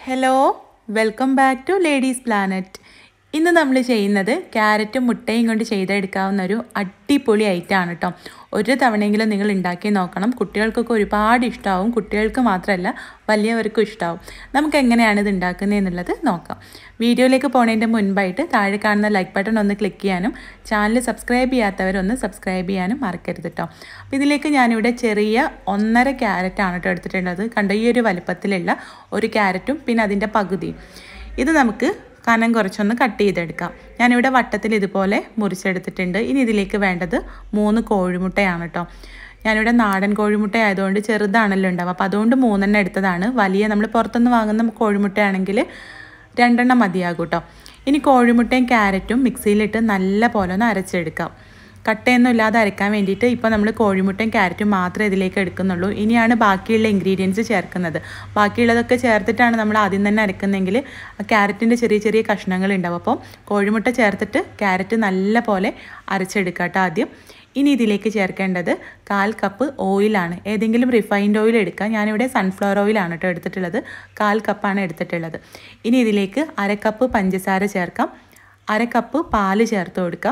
hello welcome back to ladies planet ഇന്ന് നമ്മൾ ചെയ്യുന്നത് ക്യാരറ്റും മുട്ടയും കൊണ്ട് ചെയ്തെടുക്കാവുന്ന ഒരു അടിപൊളി ഐറ്റമാണ് കേട്ടോ ഒരു തവണയെങ്കിലും നിങ്ങൾ ഉണ്ടാക്കി നോക്കണം കുട്ടികൾക്കൊക്കെ ഒരുപാട് ഇഷ്ടമാവും കുട്ടികൾക്ക് മാത്രമല്ല വലിയവർക്കും ഇഷ്ടമാവും നമുക്ക് എങ്ങനെയാണ് ഇത് ഉണ്ടാക്കുന്നത് എന്നുള്ളത് നോക്കാം വീഡിയോയിലേക്ക് പോണതിൻ്റെ മുൻപായിട്ട് താഴെ കാണുന്ന ലൈക്ക് ബട്ടൺ ഒന്ന് ക്ലിക്ക് ചെയ്യാനും ചാനൽ സബ്സ്ക്രൈബ് ചെയ്യാത്തവരൊന്ന് സബ്സ്ക്രൈബ് ചെയ്യാനും മറക്കരുത് കേട്ടോ അപ്പോൾ ഇതിലേക്ക് ഞാനിവിടെ ചെറിയ ഒന്നര ക്യാരറ്റാണ് കേട്ടോ എടുത്തിട്ടുള്ളത് കണ്ട ഈ ഒരു വലുപ്പത്തിലുള്ള ഒരു ക്യാരറ്റും പിന്നെ അതിൻ്റെ പകുതിയും ഇത് നമുക്ക് കനം കുറച്ചൊന്ന് കട്ട് ചെയ്തെടുക്കാം ഞാനിവിടെ വട്ടത്തിൽ ഇതുപോലെ മുറിച്ചെടുത്തിട്ടുണ്ട് ഇനി ഇതിലേക്ക് വേണ്ടത് മൂന്ന് കോഴിമുട്ടയാണ് കേട്ടോ ഞാനിവിടെ നാടൻ കോഴിമുട്ട ആയതുകൊണ്ട് ചെറുതാണല്ലോ ഉണ്ടാവുക അപ്പോൾ അതുകൊണ്ട് മൂന്നെണ്ണം എടുത്തതാണ് വലിയ നമ്മൾ പുറത്തുനിന്ന് വാങ്ങുന്ന കോഴിമുട്ടയാണെങ്കിൽ രണ്ടെണ്ണം മതിയാകും കേട്ടോ ഇനി കോഴിമുട്ടയും ക്യാരറ്റും മിക്സിയിലിട്ട് നല്ല പോലെ ഒന്ന് അരച്ചെടുക്കാം കട്ടയൊന്നും ഇല്ലാതെ അരക്കാൻ വേണ്ടിയിട്ട് ഇപ്പോൾ നമ്മൾ കോഴിമുട്ടയും ക്യാരറ്റും മാത്രമേ ഇതിലേക്ക് എടുക്കുന്നുള്ളൂ ഇനിയാണ് ബാക്കിയുള്ള ഇൻഗ്രീഡിയൻസ് ചേർക്കുന്നത് ബാക്കിയുള്ളതൊക്കെ ചേർത്തിട്ടാണ് നമ്മൾ ആദ്യം തന്നെ അരക്കുന്നതെങ്കിൽ ക്യാരറ്റിൻ്റെ ചെറിയ ചെറിയ കഷ്ണങ്ങൾ ഉണ്ടാവും അപ്പോൾ കോഴിമുട്ട ചേർത്തിട്ട് ക്യാരറ്റ് നല്ല പോലെ അരച്ചെടുക്കുക കേട്ടോ ആദ്യം ഇനി ഇതിലേക്ക് ചേർക്കേണ്ടത് കാൽ കപ്പ് ഓയിലാണ് ഏതെങ്കിലും റിഫൈൻഡ് ഓയിൽ എടുക്കുക ഞാനിവിടെ സൺഫ്ലവർ ഓയിലാണ് കേട്ടോ എടുത്തിട്ടുള്ളത് കാൽ കപ്പാണ് എടുത്തിട്ടുള്ളത് ഇനി ഇതിലേക്ക് അര കപ്പ് പഞ്ചസാര ചേർക്കാം അര കപ്പ് പാല് ചേർത്ത് കൊടുക്കാം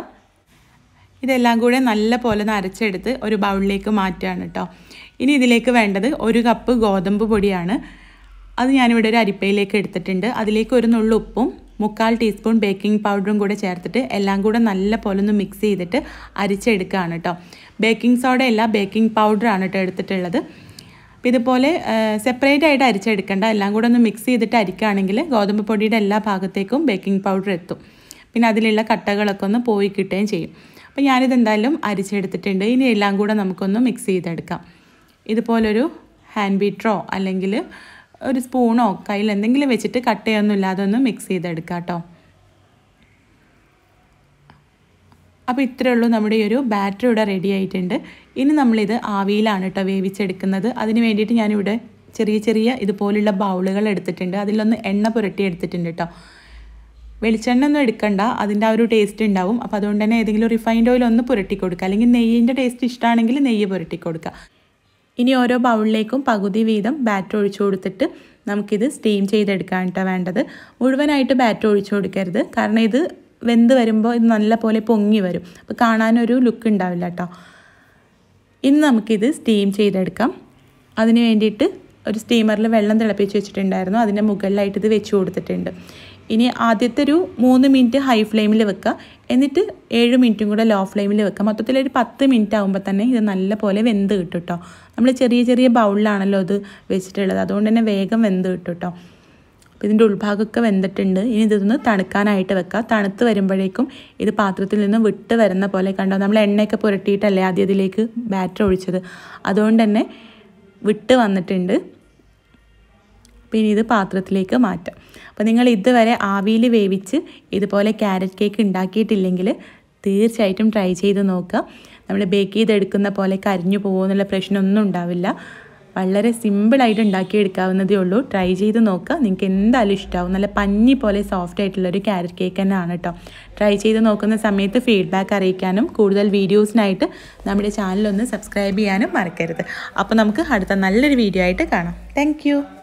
ഇതെല്ലാം കൂടെ നല്ല പോലെ ഒന്ന് അരച്ചെടുത്ത് ഒരു ബൗളിലേക്ക് മാറ്റുകയാണ് കേട്ടോ ഇനി ഇതിലേക്ക് വേണ്ടത് ഒരു കപ്പ് ഗോതമ്പ് പൊടിയാണ് അത് ഞാനിവിടെ ഒരു അരിപ്പയിലേക്ക് എടുത്തിട്ടുണ്ട് അതിലേക്ക് ഒരു നുള്ളു ഉപ്പും മുക്കാൽ ടീസ്പൂൺ ബേക്കിംഗ് പൗഡറും കൂടെ ചേർത്തിട്ട് എല്ലാം കൂടെ നല്ല പോലെ ഒന്ന് മിക്സ് ചെയ്തിട്ട് അരിച്ചെടുക്കുകയാണ് കേട്ടോ ബേക്കിംഗ് സോഡ അല്ല ബേക്കിംഗ് പൗഡറാണ് കേട്ടോ എടുത്തിട്ടുള്ളത് അപ്പോൾ ഇതുപോലെ സെപ്പറേറ്റ് ആയിട്ട് അരിച്ചെടുക്കേണ്ട എല്ലാം കൂടെ ഒന്ന് മിക്സ് ചെയ്തിട്ട് അരിക്കുകയാണെങ്കിൽ ഗോതമ്പ് പൊടിയുടെ എല്ലാ ഭാഗത്തേക്കും ബേക്കിംഗ് പൗഡർ എത്തും പിന്നെ അതിലുള്ള കട്ടകളൊക്കെ ഒന്ന് പോയി കിട്ടുകയും ചെയ്യും അപ്പോൾ ഞാനിത് എന്തായാലും അരിച്ചെടുത്തിട്ടുണ്ട് ഇനി എല്ലാം കൂടെ നമുക്കൊന്ന് മിക്സ് ചെയ്തെടുക്കാം ഇതുപോലൊരു ഹാൻഡ് ബീറ്ററോ അല്ലെങ്കിൽ ഒരു സ്പൂണോ കയ്യിൽ എന്തെങ്കിലും വെച്ചിട്ട് കട്ടയൊന്നും ഇല്ലാതെ ഒന്ന് മിക്സ് ചെയ്തെടുക്കാം കേട്ടോ അപ്പോൾ ഇത്രയേ ഉള്ളൂ നമ്മുടെ ഈ ഒരു ബാറ്റർ ഇവിടെ റെഡി ആയിട്ടുണ്ട് ഇനി നമ്മളിത് ആവിയിലാണ് കേട്ടോ വേവിച്ചെടുക്കുന്നത് അതിന് വേണ്ടിയിട്ട് ഞാനിവിടെ ചെറിയ ചെറിയ ഇതുപോലുള്ള ബൗളുകൾ എടുത്തിട്ടുണ്ട് അതിലൊന്ന് എണ്ണ പുരട്ടി എടുത്തിട്ടുണ്ട് കേട്ടോ വെളിച്ചെണ്ണ ഒന്നും എടുക്കണ്ട അതിൻ്റെ ആ ഒരു ടേസ്റ്റ് ഉണ്ടാവും അപ്പോൾ അതുകൊണ്ട് തന്നെ ഏതെങ്കിലും റിഫൈൻഡ് ഓയിൽ ഒന്ന് പുരട്ടി കൊടുക്കുക അല്ലെങ്കിൽ നെയ്യിൻ്റെ ടേസ്റ്റ് ഇഷ്ടമാണെങ്കിൽ നെയ്യ് പുരട്ടി കൊടുക്കുക ഇനി ഓരോ ബൗളിലേക്കും പകുതി വീതം ബാറ്റർ ഒഴിച്ചു കൊടുത്തിട്ട് നമുക്കിത് സ്റ്റീം ചെയ്തെടുക്കാൻ കേട്ടോ വേണ്ടത് മുഴുവനായിട്ട് ബാറ്റർ ഒഴിച്ചു കൊടുക്കരുത് കാരണം ഇത് വെന്ത് വരുമ്പോൾ ഇത് നല്ല പോലെ പൊങ്ങി വരും അപ്പോൾ കാണാനൊരു ലുക്ക് ഉണ്ടാവില്ല കേട്ടോ ഇനി നമുക്കിത് സ്റ്റീം ചെയ്തെടുക്കാം അതിന് വേണ്ടിയിട്ട് ഒരു സ്റ്റീമറിൽ വെള്ളം തിളപ്പിച്ച് വെച്ചിട്ടുണ്ടായിരുന്നു അതിൻ്റെ മുകളിലായിട്ട് ഇത് വെച്ച് കൊടുത്തിട്ടുണ്ട് ഇനി ആദ്യത്തെ ഒരു മൂന്ന് മിനിറ്റ് ഹൈ ഫ്ലെയിമിൽ വെക്കുക എന്നിട്ട് ഏഴ് മിനിറ്റും കൂടെ ലോ ഫ്ലെയിമിൽ വെക്കുക മൊത്തത്തിൽ ഒരു പത്ത് മിനിറ്റ് ആകുമ്പോൾ തന്നെ ഇത് നല്ല പോലെ വെന്ത് കിട്ടും കേട്ടോ നമ്മൾ ചെറിയ ചെറിയ ബൗളിലാണല്ലോ ഇത് വെച്ചിട്ടുള്ളത് അതുകൊണ്ട് തന്നെ വേഗം വെന്ത് കിട്ടും കേട്ടോ അപ്പോൾ ഇതിൻ്റെ ഉൾഭാഗമൊക്കെ വെന്തിട്ടുണ്ട് ഇനി ഇതൊന്ന് തണുക്കാനായിട്ട് വെക്കുക തണുത്ത് വരുമ്പോഴേക്കും ഇത് പാത്രത്തിൽ നിന്ന് വിട്ട് വരുന്ന പോലെ കണ്ടോ നമ്മൾ എണ്ണയൊക്കെ പുരട്ടിയിട്ടല്ലേ ആദ്യം ഇതിലേക്ക് ബാറ്റർ ഒഴിച്ചത് അതുകൊണ്ട് തന്നെ വിട്ട് വന്നിട്ടുണ്ട് പിന്നെ ഇത് പാത്രത്തിലേക്ക് മാറ്റാം അപ്പോൾ നിങ്ങൾ ഇതുവരെ ആവിയിൽ വേവിച്ച് ഇതുപോലെ ക്യാരറ്റ് കേക്ക് ഉണ്ടാക്കിയിട്ടില്ലെങ്കിൽ തീർച്ചയായിട്ടും ട്രൈ ചെയ്ത് നോക്കുക നമ്മൾ ബേക്ക് ചെയ്തെടുക്കുന്ന പോലെ കരിഞ്ഞു പോകുമെന്നുള്ള പ്രശ്നമൊന്നും ഉണ്ടാവില്ല വളരെ സിമ്പിളായിട്ട് ഉണ്ടാക്കിയെടുക്കാവുന്നതേ ഉള്ളൂ ട്രൈ ചെയ്ത് നോക്കുക നിങ്ങൾക്ക് എന്തായാലും ഇഷ്ടമാവും നല്ല പഞ്ഞി പോലെ സോഫ്റ്റ് ആയിട്ടുള്ളൊരു ക്യാരറ്റ് കേക്ക് തന്നെയാണ് കേട്ടോ ട്രൈ ചെയ്ത് നോക്കുന്ന സമയത്ത് ഫീഡ്ബാക്ക് അറിയിക്കാനും കൂടുതൽ വീഡിയോസിനായിട്ട് നമ്മുടെ ചാനലൊന്ന് സബ്സ്ക്രൈബ് ചെയ്യാനും മറക്കരുത് അപ്പോൾ നമുക്ക് അടുത്ത നല്ലൊരു വീഡിയോ ആയിട്ട് കാണാം താങ്ക്